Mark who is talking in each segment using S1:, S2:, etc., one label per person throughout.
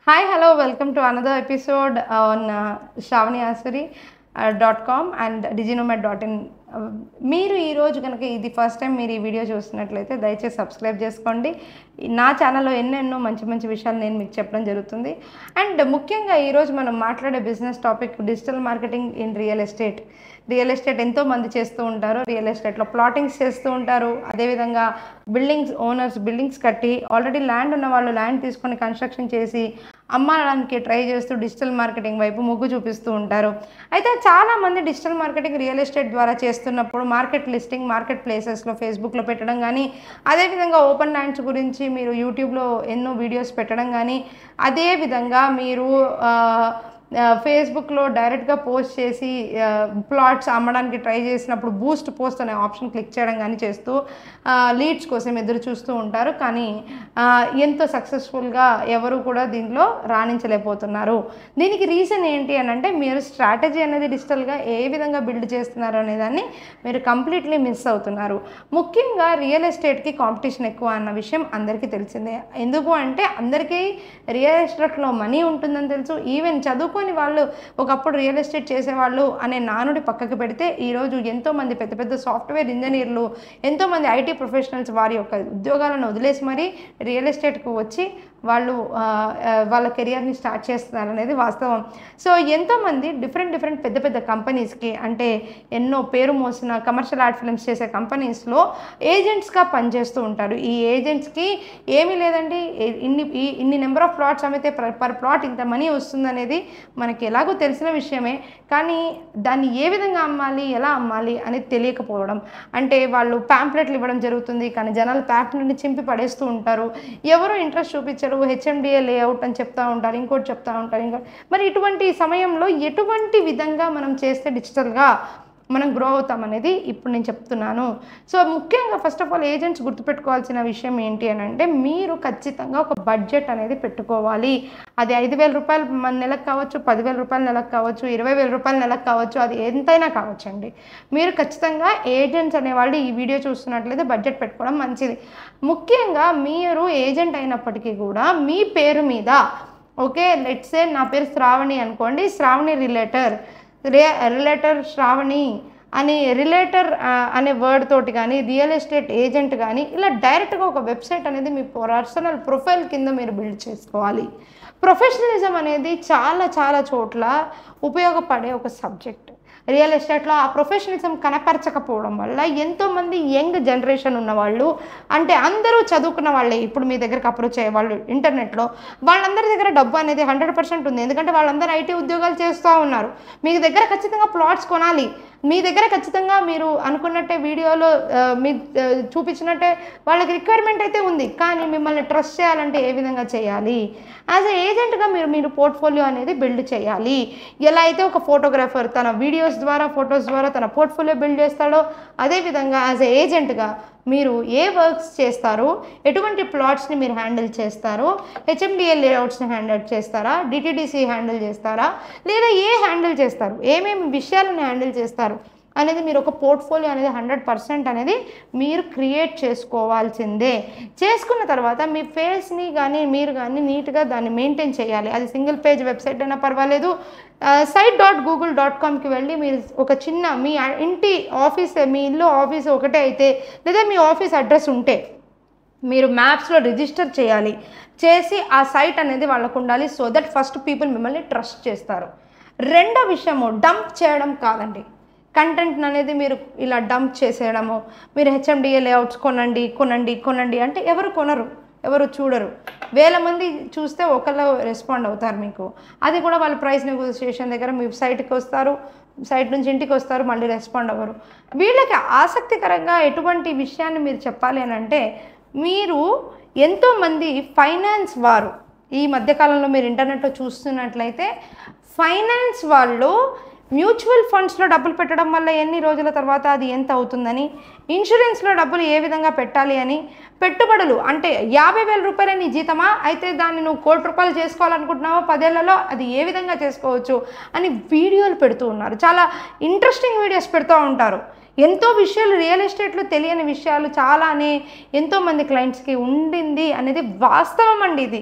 S1: Hi, hello, welcome to another episode on uh, Shravani Asuri uh, dot com and diginomed dot in. Uh, మీరు ఈరోజు కనుక ఇది first time మీరు ఈ video చూస్తున్నట్లయితే దయచేసి సబ్స్క్రైబ్ చేసుకోండి నా ఛానల్లో ఎన్నెన్నో మంచి మంచి విషయాలు నేను మీకు చెప్పడం జరుగుతుంది అండ్ ముఖ్యంగా ఈరోజు మనం మాట్లాడే business topic digital marketing in real estate real estate ఎంతో మంది చేస్తూ ఉంటారు రియల్ ఎస్టేట్లో ప్లాటింగ్స్ చేస్తూ ఉంటారు అదేవిధంగా బిల్డింగ్స్ ఓనర్స్ బిల్డింగ్స్ కట్టి ఆల్రెడీ ల్యాండ్ ఉన్న వాళ్ళు ల్యాండ్ తీసుకొని కన్స్ట్రక్షన్ చేసి అమ్మడానికి ట్రై చేస్తూ డిజిటల్ మార్కెటింగ్ వైపు మొగ్గు చూపిస్తూ ఉంటారు అయితే చాలామంది డిజిటల్ మార్కెటింగ్ రియల్ ఎస్టేట్ ద్వారా చేస్తున్నప్పుడు మార్కెట్ లిస్టింగ్ మార్కెట్ ప్లేసెస్లో ఫేస్బుక్లో పెట్టడం కానీ అదేవిధంగా ఓపెన్ ల్యాండ్స్ గురించి మీరు యూట్యూబ్లో ఎన్నో వీడియోస్ పెట్టడం కానీ అదేవిధంగా మీరు ఆ, ఆ, ఫేస్బుక్లో డైరెక్ట్గా పోస్ట్ చేసి ఆ, ప్లాట్స్ అమ్మడానికి ట్రై చేసినప్పుడు బూస్ట్ పోస్ట్ అనే ఆప్షన్ క్లిక్ చేయడం కానీ చేస్తూ ఆ, లీడ్స్ కోసం ఎదురు చూస్తూ ఉంటారు కానీ ఆ, ఎంతో సక్సెస్ఫుల్గా ఎవరు కూడా దీనిలో రాణించలేకపోతున్నారు దీనికి రీజన్ ఏంటి అని అంటే మీరు స్ట్రాటజీ అనేది డిజిటల్గా ఏ విధంగా బిల్డ్ చేస్తున్నారు అనే దాన్ని మీరు కంప్లీట్లీ మిస్ అవుతున్నారు ముఖ్యంగా రియల్ ఎస్టేట్కి కాంపిటీషన్ ఎక్కువ అన్న విషయం అందరికీ తెలిసిందే ఎందుకు అంటే అందరికీ రియల్ ఎస్టేట్లో మనీ ఉంటుందని తెలుసు ఈవెన్ చదువుకొని వాళ్ళు ఒకప్పుడు రియల్ ఎస్టేట్ చేసేవాళ్ళు అనే నానుడి పక్కకు పెడితే ఈరోజు ఎంతోమంది పెద్ద పెద్ద సాఫ్ట్వేర్ ఇంజనీర్లు ఎంతోమంది ఐటీ ప్రొఫెషనల్స్ వారి యొక్క ఉద్యోగాలను వదిలేసి మరీ రియల్ ఎస్టేట్కు వచ్చి వాళ్ళు ఆ, ఆ, వాళ్ళ కెరియర్ని స్టార్ట్ చేస్తున్నారు అనేది వాస్తవం సో ఎంతోమంది డిఫరెంట్ డిఫరెంట్ పెద్ద పెద్ద కంపెనీస్కి అంటే ఎన్నో పేరు మోసిన కమర్షియల్ ఆర్ట్ ఫిల్మ్స్ చేసే కంపెనీస్లో ఏజెంట్స్గా పనిచేస్తూ ఉంటారు ఈ ఏజెంట్స్కి ఏమీ లేదండి ఏ- ఇన్ని ఈ ఇన్ని నెంబర్ ఆఫ్ ప్లాట్స్ అమ్మితే పర్ ప్లాట్ ఇంత మనీ వస్తుందనేది మనకి ఎలాగో తెలిసిన విషయమే కానీ దాన్ని ఏ విధంగా అమ్మాలి ఎలా అమ్మాలి అనేది తెలియకపోవడం అంటే వాళ్ళు ప్యాంప్లెట్లు ఇవ్వడం జరుగుతుంది కానీ జనాలు ప్యాంప్లెట్ని చింపి పడేస్తూ ఉంటారు ఎవరు ఇంట్రెస్ట్ చూపించరు హెచ్ఎండిఏ లేఅవుట్ అని చెప్తా ఉంటారు ఇంకోటి చెప్తా ఉంటారు ఇంకోటి మరి ఇటువంటి సమయంలో ఎటువంటి విధంగా మనం చేస్తే డిజిటల్గా మనం గ్రో అవుతాం అనేది ఇప్పుడు నేను చెప్తున్నాను సో ముఖ్యంగా ఫస్ట్ ఆఫ్ ఆల్ ఏజెంట్స్ గుర్తుపెట్టుకోవాల్సిన విషయం ఏంటి అని అంటే మీరు ఖచ్చితంగా ఒక బడ్జెట్ అనేది పెట్టుకోవాలి అది ఐదు వేల రూపాయలు మన నెలకు కావచ్చు పదివేల రూపాయల నెలకు కావచ్చు ఇరవై వేల రూపాయల నెలకు కావచ్చు అది ఎంతైనా కావచ్చు అండి మీరు ఖచ్చితంగా ఏజెంట్స్ అనేవాళ్ళు ఈ వీడియో చూస్తున్నట్లయితే బడ్జెట్ పెట్టుకోవడం మంచిది ముఖ్యంగా మీరు ఏజెంట్ అయినప్పటికీ కూడా మీ పేరు మీద ఓకే లెట్సే నా పేరు శ్రావణి అనుకోండి శ్రావణి రిలేటర్ రే రిలేటర్ శ్రావణి అని రిలేటర్ అనే వర్డ్ తోటి కానీ రియల్ ఎస్టేట్ ఏజెంట్ కానీ ఇలా డైరెక్ట్గా ఒక వెబ్సైట్ అనేది మీ పర్సనల్ ప్రొఫైల్ కింద మీరు బిల్డ్ చేసుకోవాలి ప్రొఫెషనలిజం అనేది చాలా చాలా చోట్ల ఉపయోగపడే ఒక సబ్జెక్ట్ రియల్ ఎస్టేట్లో ఆ ప్రొఫెషనలిజం కనపరచకపోవడం వల్ల ఎంతోమంది యంగ్ జనరేషన్ ఉన్నవాళ్ళు అంటే అందరూ చదువుకున్న వాళ్ళే ఇప్పుడు మీ దగ్గరకు అప్రోచ్ అయ్యే వాళ్ళు ఇంటర్నెట్లో వాళ్ళందరి దగ్గర డబ్బు అనేది హండ్రెడ్ పర్సెంట్ ఉంది ఎందుకంటే వాళ్ళందరూ ఐటీ ఉద్యోగాలు చేస్తూ ఉన్నారు మీ దగ్గర ఖచ్చితంగా ప్లాట్స్ కొనాలి మీ దగ్గర ఖచ్చితంగా మీరు అనుకున్నట్టే వీడియోలో ఆ, మీ ఆ, చూపించినట్టే వాళ్ళకి రిక్వైర్మెంట్ అయితే ఉంది కానీ మిమ్మల్ని ట్రస్ట్ చేయాలంటే ఏ విధంగా చేయాలి యాజ్ ఎ ఏజెంట్గా మీరు మీరు పోర్ట్ఫోలియో అనేది బిల్డ్ చేయాలి ఎలా అయితే ఒక ఫోటోగ్రాఫర్ తన వీడియోస్ ద్వారా ఫొటోస్ ద్వారా తన పోర్ట్ఫోలియో బిల్డ్ చేస్తాడో అదేవిధంగా యాజ్ ఎ ఏజెంట్గా మీరు ఏ వర్క్స్ చేస్తారు ఎటువంటి ప్లాట్స్ని మీరు హ్యాండిల్ చేస్తారు హెచ్ఎండిఏ లేఅవుట్స్ని హ్యాండిల్ చేస్తారా డిటిడిసి హ్యాండిల్ చేస్తారా లేదా ఏ హ్యాండిల్ చేస్తారు ఏమేమి విషయాలను హ్యాండిల్ చేస్తారు అనేది మీరు ఒక పోర్ట్ఫోలియో అనేది హండ్రెడ్ పర్సెంట్ అనేది మీరు క్రియేట్ చేసుకోవాల్సిందే చేసుకున్న తర్వాత మీ ఫేస్ని కానీ మీరు కానీ నీట్గా దాన్ని మెయింటైన్ చేయాలి అది సింగిల్ పేజ్ వెబ్సైట్ అయినా పర్వాలేదు సైట్ డాట్ గూగుల్ డాట్ కామ్కి వెళ్ళి మీరు ఒక చిన్న మీ ఇంటి ఆఫీస్ మీ ఇల్లు ఆఫీస్ ఒకటే అయితే లేదా మీ ఆఫీస్ అడ్రస్ ఉంటే మీరు మ్యాప్స్లో రిజిస్టర్ చేయాలి చేసి ఆ సైట్ అనేది వాళ్ళకు ఉండాలి సో దట్ ఫస్ట్ పీపుల్ మిమ్మల్ని ట్రస్ట్ చేస్తారు రెండో విషయము డంప్ చేయడం కాదండి కంటెంట్ అనేది మీరు ఇలా డంప్ చేసేయడము మీరు హెచ్ఎండిఏ లేఅవుట్స్ కొనండి కొనండి కొనండి అంటే ఎవరు కొనరు ఎవరు చూడరు వేల మంది చూస్తే ఒకళ్ళు రెస్పాండ్ అవుతారు మీకు అది కూడా వాళ్ళు ప్రైస్ నెగోసియేషన్ దగ్గర మీ సైట్కి వస్తారు సైట్ నుంచి ఇంటికి వస్తారు మళ్ళీ రెస్పాండ్ అవ్వరు వీళ్ళకి ఆసక్తికరంగా ఎటువంటి విషయాన్ని మీరు చెప్పాలి అని అంటే మీరు ఎంతోమంది ఫైనాన్స్ వారు ఈ మధ్యకాలంలో మీరు ఇంటర్నెట్లో చూస్తున్నట్లయితే ఫైనాన్స్ వాళ్ళు మ్యూచువల్ ఫండ్స్లో డబ్బులు పెట్టడం వల్ల ఎన్ని రోజుల తర్వాత అది ఎంత అవుతుందని ఇన్సూరెన్స్లో డబ్బులు ఏ విధంగా పెట్టాలి అని పెట్టుబడులు అంటే యాభై వేల రూపాయలే నీ జీతమా అయితే దాన్ని నువ్వు కోటి రూపాయలు చేసుకోవాలనుకుంటున్నావా పదేళ్లలో అది ఏ విధంగా చేసుకోవచ్చు అని వీడియోలు పెడుతూ ఉన్నారు చాలా ఇంట్రెస్టింగ్ వీడియోస్ పెడుతూ ఉంటారు ఎంతో విషయాలు రియల్ ఎస్టేట్లో తెలియని విషయాలు చాలానే ఎంతోమంది క్లయింట్స్కి ఉండింది అనేది వాస్తవం అండి ఇది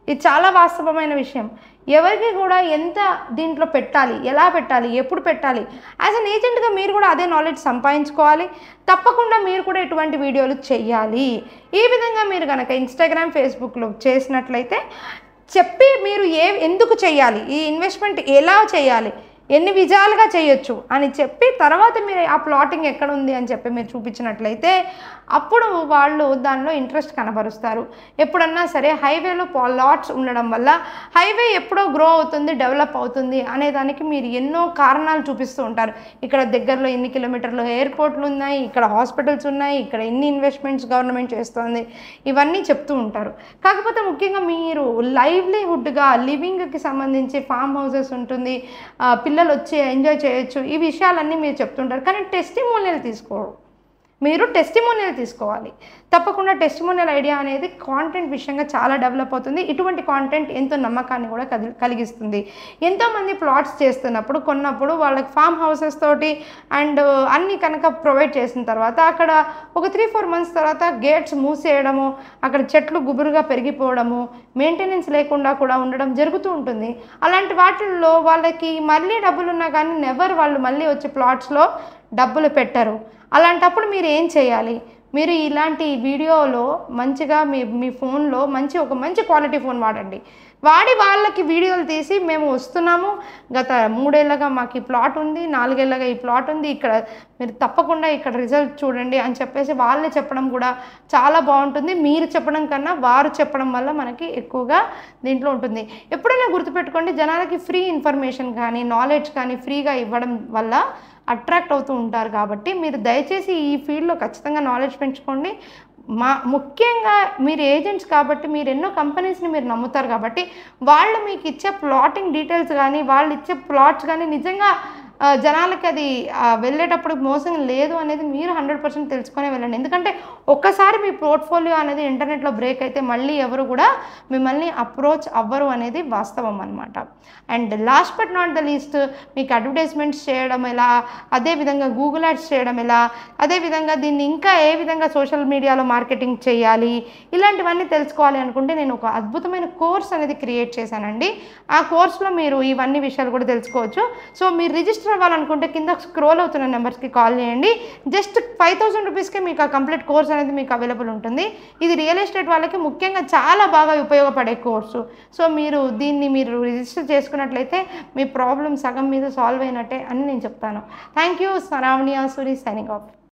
S1: ఇది చాలా వాస్తవమైన విషయం ఎవరికి కూడా ఎంత దీంట్లో పెట్టాలి ఎలా పెట్టాలి ఎప్పుడు పెట్టాలి యాజ్ అన్ ఏజెంట్గా మీరు కూడా అదే నాలెడ్జ్ సంపాదించుకోవాలి తప్పకుండా మీరు కూడా ఇటువంటి వీడియోలు చేయాలి ఈ విధంగా మీరు కనుక ఇన్స్టాగ్రామ్ ఫేస్బుక్లో చేసినట్లయితే చెప్పి మీరు ఏ ఎందుకు చేయాలి ఈ ఇన్వెస్ట్మెంట్ ఎలా చేయాలి ఎన్ని విధాలుగా చేయొచ్చు అని చెప్పి తర్వాత మీరు ఆ ప్లాటింగ్ ఎక్కడ ఉంది అని చెప్పి మీరు చూపించినట్లయితే అప్పుడు వాళ్ళు దానిలో ఇంట్రెస్ట్ కనబరుస్తారు ఎప్పుడన్నా సరే హైవేలో లాట్స్ ఉండడం వల్ల హైవే ఎప్పుడో గ్రో అవుతుంది డెవలప్ అవుతుంది అనే దానికి మీరు ఎన్నో కారణాలు చూపిస్తూ ఉంటారు ఇక్కడ దగ్గరలో ఎన్ని కిలోమీటర్లు ఎయిర్పోర్ట్లు ఉన్నాయి ఇక్కడ హాస్పిటల్స్ ఉన్నాయి ఇక్కడ ఎన్ని ఇన్వెస్ట్మెంట్స్ గవర్నమెంట్ చేస్తుంది ఇవన్నీ చెప్తూ ఉంటారు కాకపోతే ముఖ్యంగా మీరు లైవ్లీహుడ్గా లివింగ్కి సంబంధించి ఫామ్ హౌసెస్ ఉంటుంది ఆ, పిల్లలు వచ్చి ఎంజాయ్ చేయొచ్చు ఈ విషయాలన్నీ మీరు చెప్తుంటారు కానీ టెస్టిమోనియల్ తీసుకోరు మీరు టెస్టిమోనియల్ తీసుకోవాలి తప్పకుండా టెస్టిమోనియల్ ఐడియా అనేది కాంటెంట్ విషయంగా చాలా డెవలప్ అవుతుంది ఇటువంటి కాంటెంట్ ఎంతో నమ్మకాన్ని కూడా కది- కలిగిస్తుంది ఎంతోమంది ప్లాట్స్ చేస్తున్నప్పుడు కొన్నప్పుడు వాళ్ళకి ఫామ్ హౌసెస్ తోటి అండ్ అన్నీ కనుక ప్రొవైడ్ చేసిన తర్వాత అక్కడ ఒక త్రీ ఫోర్ మంత్స్ తర్వాత గేట్స్ మూసేయడము అక్కడ చెట్లు గుబురుగా పెరిగిపోవడము మెయింటెనెన్స్ లేకుండా కూడా ఉండడం జరుగుతూ ఉంటుంది అలాంటి వాటిల్లో వాళ్ళకి మళ్ళీ డబ్బులు ఉన్నా కానీ నెవర్ వాళ్ళు మళ్ళీ వచ్చి ప్లాట్స్లో డబ్బులు పెట్టరు అలాంటప్పుడు మీరు ఏం చేయాలి మీరు ఇలాంటి వీడియోలో మంచిగా మీ మీ ఫోన్లో మంచి ఒక మంచి క్వాలిటీ ఫోన్ వాడండి వాడి వాళ్ళకి వీడియోలు తీసి మేము వస్తున్నాము గత మూడేళ్ళగా మాకు ఈ ప్లాట్ ఉంది నాలుగేళ్ళగా ఈ ప్లాట్ ఉంది ఇక్కడ మీరు తప్పకుండా ఇక్కడ రిజల్ట్ చూడండి అని చెప్పేసి వాళ్ళే చెప్పడం కూడా చాలా బాగుంటుంది మీరు చెప్పడం కన్నా వారు చెప్పడం వల్ల మనకి ఎక్కువగా దీంట్లో ఉంటుంది ఎప్పుడైనా గుర్తుపెట్టుకోండి జనాలకి ఫ్రీ ఇన్ఫర్మేషన్ కానీ నాలెడ్జ్ కానీ ఫ్రీగా ఇవ్వడం వల్ల అట్రాక్ట్ అవుతూ ఉంటారు కాబట్టి మీరు దయచేసి ఈ ఫీల్డ్లో ఖచ్చితంగా నాలెడ్జ్ పెంచుకోండి మా ముఖ్యంగా మీరు ఏజెంట్స్ కాబట్టి మీరు ఎన్నో కంపెనీస్ని మీరు నమ్ముతారు కాబట్టి వాళ్ళు మీకు ఇచ్చే ప్లాటింగ్ డీటెయిల్స్ కానీ వాళ్ళు ఇచ్చే ప్లాట్స్ కానీ నిజంగా ఆ, జనాలకి అది ఆ, వెళ్ళేటప్పుడు మోసం లేదు అనేది మీరు హండ్రెడ్ పర్సెంట్ తెలుసుకొని వెళ్ళండి ఎందుకంటే ఒక్కసారి మీ పోర్ట్ఫోలియో అనేది ఇంటర్నెట్లో బ్రేక్ అయితే మళ్ళీ ఎవరు కూడా మిమ్మల్ని అప్రోచ్ అవ్వరు అనేది వాస్తవం అనమాట and last but not the least మీకు అడ్వర్టైజ్మెంట్స్ చేయడం ఎలా అదేవిధంగా గూగుల్ యాడ్స్ చేయడం ఎలా అదేవిధంగా దీన్ని ఇంకా ఏ విధంగా సోషల్ మీడియాలో మార్కెటింగ్ చేయాలి ఇలాంటివన్నీ తెలుసుకోవాలి అనుకుంటే నేను ఒక అద్భుతమైన కోర్స్ అనేది క్రియేట్ చేశానండి ఆ కోర్స్లో మీరు ఇవన్నీ విషయాలు కూడా తెలుసుకోవచ్చు సో మీరు రిజిస్టర్ అవ్వాలనుకుంటే కింద స్క్రోల్ అవుతున్న నెంబర్స్కి కాల్ చేయండి జస్ట్ ఫైవ్ థౌసండ్ రూపీస్కే మీకు ఆ కంప్లీట్ కోర్స్ అనేది మీకు అవైలబుల్ ఉంటుంది ఇది రియల్ ఎస్టేట్ వాళ్ళకి ముఖ్యంగా చాలా బాగా ఉపయోగపడే కోర్సు సో మీరు దీన్ని మీరు రిజిస్టర్ చేసుకున్నట్లయితే మీ ప్రాబ్లమ్ సగం మీద సాల్వ్ అయినట్టే అని నేను చెప్తాను thank you Sravani Suri signing of